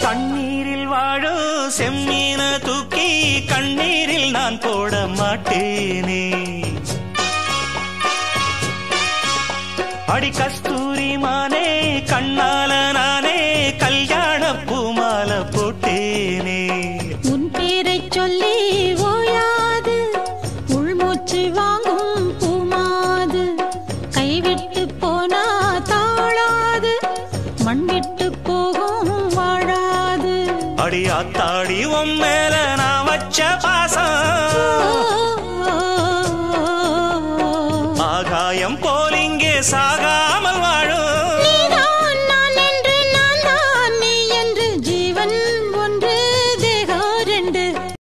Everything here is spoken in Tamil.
தண்ணீரில் வாழும் செம்மீன தூக்கி கண்ணீரில் நான் போட மாட்டேனே அடி கஸ்தூரி மானே கண்ணால நானே கல்யாண பூமால போட்டேனே உன் பேரைச் சொல்லி ஓயாது உள்மூச்சு வாங்கும் பூமாது கைவிட்டு போனா தாழாது மண் விட்டு போகும் வாழாது அடி ஆத்தாடி உன் மேல நான் வச்ச பாசம் ஆகாயம் போல் இங்கே சாகா